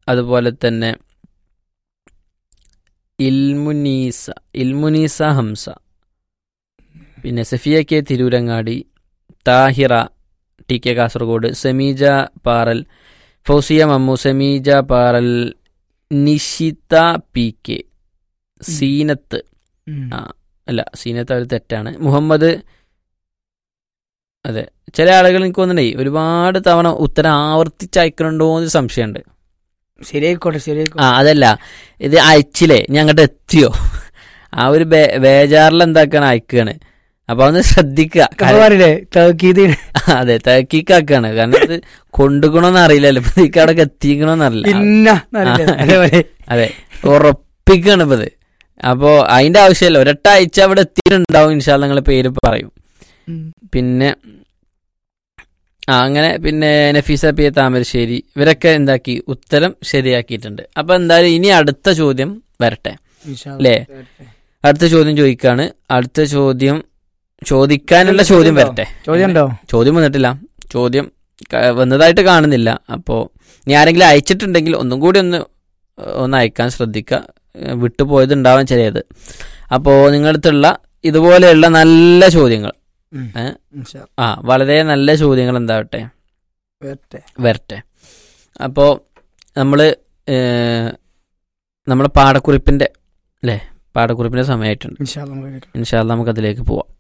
അതുപോലെ തന്നെ ഇൽമുനീസ ഇൽമുനീസ ഹംസ പിന്നെ Safiya K Tirurangadi Thahira T K Kasaragod Sameeja Paral Fousiya Mammu Sameeja Paral Nishitha P K Seenath ഉം. ആ. അല്ല സീനത്ത് അവർ തെറ്റാണ് മുഹമ്മദ് അതെ ചില ആളുകൾ എനിക്ക് തോന്നണേ ഒരുപാട് തവണ ഉത്തരം ആവർത്തിച്ച് അയക്കണുണ്ടോ എന്ന് സംശയമുണ്ട് ശരിയായിക്കോട്ടെ ആ ശരിയായിക്കോട്ടെ അതല്ല ഇത് അയച്ചില്ലേ ഞാൻ അങ്ങോട്ട് എത്തിയോ ആ ഒരു ബേ- ബേജാറിൽ എന്താക്കാണ് അയക്കുകയാണ് അപ്പൊ ഒന്ന് ശ്രദ്ധിക്കുക കാര്യം- പറയില്ലേ തൗക്കീത് അതെ തഹക്കീക്കാക്കാണ് കാരണം ഇത് കൊണ്ടുക്കണോന്ന് അറിയില്ലല്ലോ ഇപ്പൊ ഇതിക്ക് അവിടെ എത്തിക്കണോന്ന് അറിയില്ല പിന്നെ നല്ലേ? ആ. അതേപോലെ അതെ ഉറപ്പിക്കാണ് ഇപ്പൊ ഇത് അപ്പോ അതിന്റെ ആവശ്യമല്ല ഒരൊറ്റ അയച്ച അവിടെ എത്തിയിട്ടുണ്ടാവും ഇൻഷാല് നിങ്ങളെ പേര് പറയും ഉം. പിന്നെ ആ അങ്ങനെ പിന്നെ നഫീസ പി എ താമരശ്ശേരി ഇവരൊക്കെ എന്താക്കി ഉത്തരം ശരിയാക്കിയിട്ടുണ്ട് അപ്പൊ എന്തായാലും ഇനി അടുത്ത ചോദ്യം വരട്ടെ ഇൻഷാ അല്ലേ? അല്ലാ. അടുത്ത ചോദ്യം ചോദിക്കാണ് അടുത്ത ചോദ്യം ചോദിക്കാനുള്ള ചോദ്യം വരട്ടെ ചോദ്യം ഉണ്ടോ ചോദ്യം വന്നിട്ടില്ല ചോദ്യം ക- വന്നതായിട്ട് കാണുന്നില്ല അപ്പോൾ ഇനി ആരെങ്കിലും അയച്ചിട്ടുണ്ടെങ്കിൽ ഒന്നും കൂടി ഒന്ന് ഏഹ്, ഒന്ന് അയക്കാൻ ശ്രദ്ധിക്കുക ഏഹ്, വിട്ടുപോയത് ഉണ്ടാവാൻ ചെറിയത് അപ്പോൾ നിങ്ങളടുത്തുള്ള ഇതുപോലെയുള്ള നല്ല ചോദ്യങ്ങൾ ഉം. ഏ? ഇൻഷാ ആ വളരെ നല്ല ചോദ്യങ്ങൾ എന്താവട്ടെ വരട്ടെ. വരട്ടെ അപ്പോൾ നമ്മൾ നമ്മുടെ പാഠക്കുറിപ്പിൻ്റെ അല്ലേ പാഠക്കുറിപ്പിൻ്റെ സമയമായിട്ടുണ്ട് ഇൻഷാ അല്ലാ നമുക്ക് കേൾക്കാം. ഇൻഷാല്ല നമുക്കതിലേക്ക് പോവാം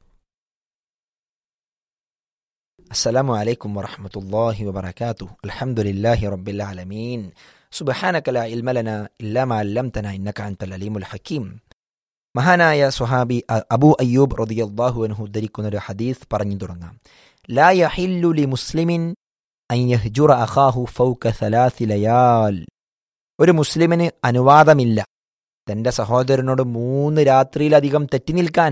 السلام عليكم ورحمة الله وبركاته الحمد لله رب العالمين سبحانك لا علم لنا إلا ما علمتنا إنك أنت العليم الحكيم മഹാനായ സുഹാബി അ- അബൂ അയ്യൂബ് റളിയല്ലാഹു അൻഹു ഉദ്ധരിക്കുന്ന ഒരു ഹദീസ് പറഞ്ഞു തുടങ്ങാം ലാ യഹില്ലു ലി മുസ്ലിമിൻ അൻ യഹ്ജുറ അഖാഹു ഫൗക സലാസി ലയാൽ ഒരു മുസ്ലിമിന് അനുവാദമില്ല തന്റെ സഹോദരനോട് മൂന്ന് രാത്രിയിലധികം തെറ്റി നിൽക്കാൻ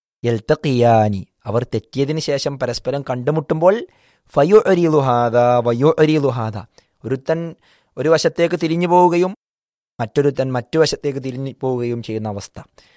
യൽത്തഖിയാനി അവർ തെറ്റിയതിനു ശേഷം പരസ്പരം കണ്ടുമുട്ടുമ്പോൾ ഫയോ അരിലുഹാദ വയോ അരിലുഹാദ ഒരുത്തൻ ഒരു വശത്തേക്ക് തിരിഞ്ഞു പോവുകയും മറ്റൊരുത്തൻ മറ്റു വശത്തേക്ക് തിരിഞ്ഞു പോവുകയും ചെയ്യുന്ന അവസ്ഥ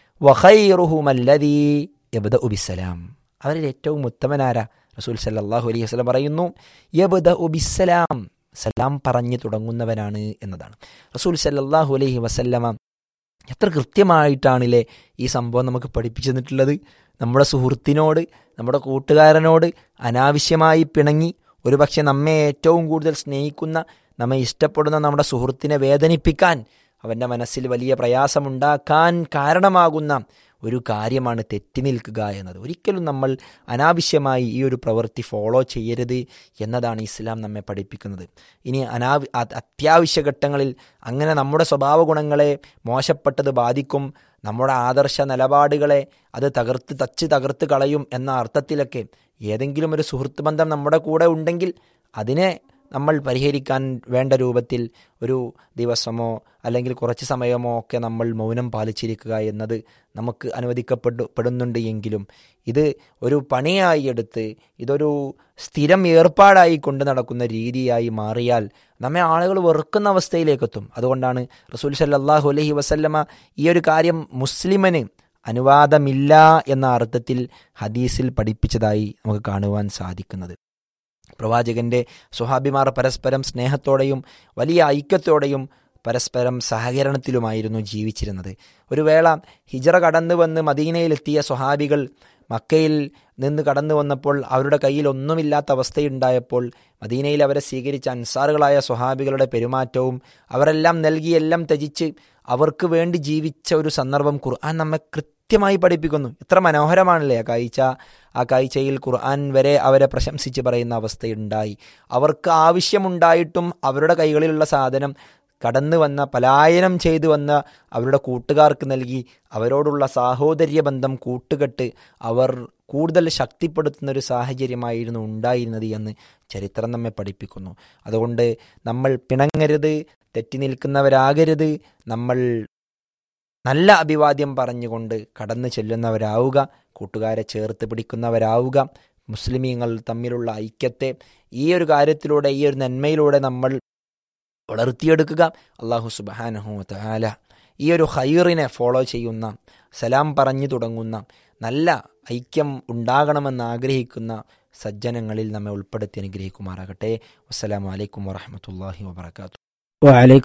വഖൈറുഹുമല്ലദീ യബ്ദ ഉബിസലാം അവരിൽ ഏറ്റവും ഉത്തമനാര റസൂൽ സല്ലല്ലാഹു അലൈഹി വസല്ലം പറയുന്നു യബ്ദ ഉബിസലാം സലാം പറഞ്ഞു തുടങ്ങുന്നവനാണ് എന്നതാണ് റസൂൽ സല്ലല്ലാഹു അലൈഹി വസല്ലമ എത്ര കൃത്യമായിട്ടാണില്ലേ ഈ സംഭവം നമുക്ക് പഠിപ്പിച്ചു തന്നിട്ടുള്ളത് നമ്മുടെ സുഹൃത്തിനോട് നമ്മുടെ കൂട്ടുകാരനോട് അനാവശ്യമായി പിണങ്ങി ഒരുപക്ഷെ നമ്മെ ഏറ്റവും കൂടുതൽ സ്നേഹിക്കുന്ന നമ്മെ ഇഷ്ടപ്പെടുന്ന നമ്മുടെ സുഹൃത്തിനെ വേദനിപ്പിക്കാൻ അവൻ്റെ മനസ്സിൽ വലിയ പ്രയാസമുണ്ടാക്കാൻ കാരണമാകുന്ന ഒരു കാര്യമാണ് തെറ്റി നിൽക്കുക എന്നത് ഒരിക്കലും നമ്മൾ അനാവശ്യമായി ഈ ഒരു പ്രവൃത്തി ഫോളോ ചെയ്യരുത് എന്നതാണ് ഇസ്ലാം നമ്മെ പഠിപ്പിക്കുന്നത് ഇനി അനാവ അ- അത്യാവശ്യ ഘട്ടങ്ങളിൽ അങ്ങനെ നമ്മുടെ സ്വഭാവ ഗുണങ്ങളെ മോശപ്പെട്ടത് ബാധിക്കും നമ്മുടെ ആദർശ നിലപാടുകളെ അത് തകർത്ത് തച്ച് തകർത്ത് കളയും എന്ന അർത്ഥത്തിലൊക്കെ ഏതെങ്കിലും ഒരു സുഹൃത്ത് ബന്ധം നമ്മുടെ കൂടെ ഉണ്ടെങ്കിൽ അതിനെ നമ്മൾ പരിഹരിക്കാൻ വേണ്ട രൂപത്തിൽ ഒരു ദിവസമോ അല്ലെങ്കിൽ കുറച്ച് സമയമോ ഒക്കെ നമ്മൾ മൗനം പാലിച്ചിരിക്കുക എന്നത് നമുക്ക് അനുവദിക്കപ്പെട്ടു പെടുന്നുണ്ട് എങ്കിലും ഇത് ഒരു പണിയായി എടുത്ത് ഇതൊരു സ്ഥിരം ഏർപ്പാടായി കൊണ്ട് നടക്കുന്ന രീതിയായി മാറിയാൽ നമ്മെ ആളുകൾ വെറുക്കുന്ന അവസ്ഥയിലേക്കെത്തും അതുകൊണ്ടാണ് റസൂൽ സല്ലല്ലാഹു അലൈഹി വസല്ലമ ഈ ഒരു കാര്യം മുസ്ലിമിന് അനുവാദമില്ല എന്ന അർത്ഥത്തിൽ ഹദീസിൽ പഠിപ്പിച്ചതായി നമുക്ക് കാണുവാൻ സാധിക്കുന്നത് പ്രവാചകന്റെ സുഹാബിമാർ പരസ്പരം സ്നേഹത്തോടെയും വലിയ ഐക്യത്തോടെയും പരസ്പരം സഹകരണത്തിലുമായിരുന്നു ജീവിച്ചിരുന്നത് ഒരു വേള ഹിജറ കടന്നു വന്ന് മദീനയിലെത്തിയ സ്വഹാബികൾ മക്കയിൽ നിന്ന് കടന്നു വന്നപ്പോൾ അവരുടെ കയ്യിൽ ഒന്നുമില്ലാത്ത അവസ്ഥയുണ്ടായപ്പോൾ മദീനയിൽ അവരെ സ്വീകരിച്ച അൻസാറുകളായ സ്വഹാബികളുടെ പെരുമാറ്റവും അവരെല്ലാം നൽകിയെല്ലാം ത്യജിച്ച് അവർക്ക് വേണ്ടി ജീവിച്ച ഒരു സന്ദർഭം ഖുർആൻ നമ്മെ കൃത്യമായി പഠിപ്പിക്കുന്നു എത്ര മനോഹരമാണല്ലേ ആ കാഴ്ച ആ കാഴ്ചയിൽ ഖുർആൻ വരെ അവരെ പ്രശംസിച്ച് പറയുന്ന അവസ്ഥയുണ്ടായി അവർക്ക് ആവശ്യമുണ്ടായിട്ടും അവരുടെ കൈകളിലുള്ള സാധനം കടന്നു വന്ന പലായനം ചെയ്തു വന്ന അവരുടെ കൂട്ടുകാർക്ക് നൽകി അവരോടുള്ള സാഹോദര്യ ബന്ധം കൂട്ടുകെട്ട് അവർ കൂടുതൽ ശക്തിപ്പെടുത്തുന്ന ഒരു സാഹചര്യമായിരുന്നു ഉണ്ടായിരുന്നത് എന്ന് ചരിത്രം നമ്മെ പഠിപ്പിക്കുന്നു അതുകൊണ്ട് നമ്മൾ പിണങ്ങരുത് തെറ്റി നിൽക്കുന്നവരാകരുത് നമ്മൾ നല്ല അഭിവാദ്യം പറഞ്ഞുകൊണ്ട് കടന്നു ചെല്ലുന്നവരാവുക കൂട്ടുകാരെ ചേർത്ത് പിടിക്കുന്നവരാവുക മുസ്ലിമീങ്ങൾ തമ്മിലുള്ള ഐക്യത്തെ ഈ ഒരു കാര്യത്തിലൂടെ ഈ ഒരു നന്മയിലൂടെ നമ്മൾ വളർത്തിയെടുക്കുക അള്ളാഹു സുബാനഹു താല ഈ ഒരു ഹൈറിനെ ഫോളോ ചെയ്യുന്ന സലാം പറഞ്ഞു തുടങ്ങുന്ന നല്ല ഐക്യം ഉണ്ടാകണമെന്ന് ആഗ്രഹിക്കുന്ന സജ്ജനങ്ങളിൽ നമ്മെ ഉൾപ്പെടുത്തി അനുഗ്രഹിക്കുമാറാകട്ടെ വസ്സലാമലൈക്കും വറഹമത്തല്ലാഹി വാബർക്കാത്തു വഅലൈക്കും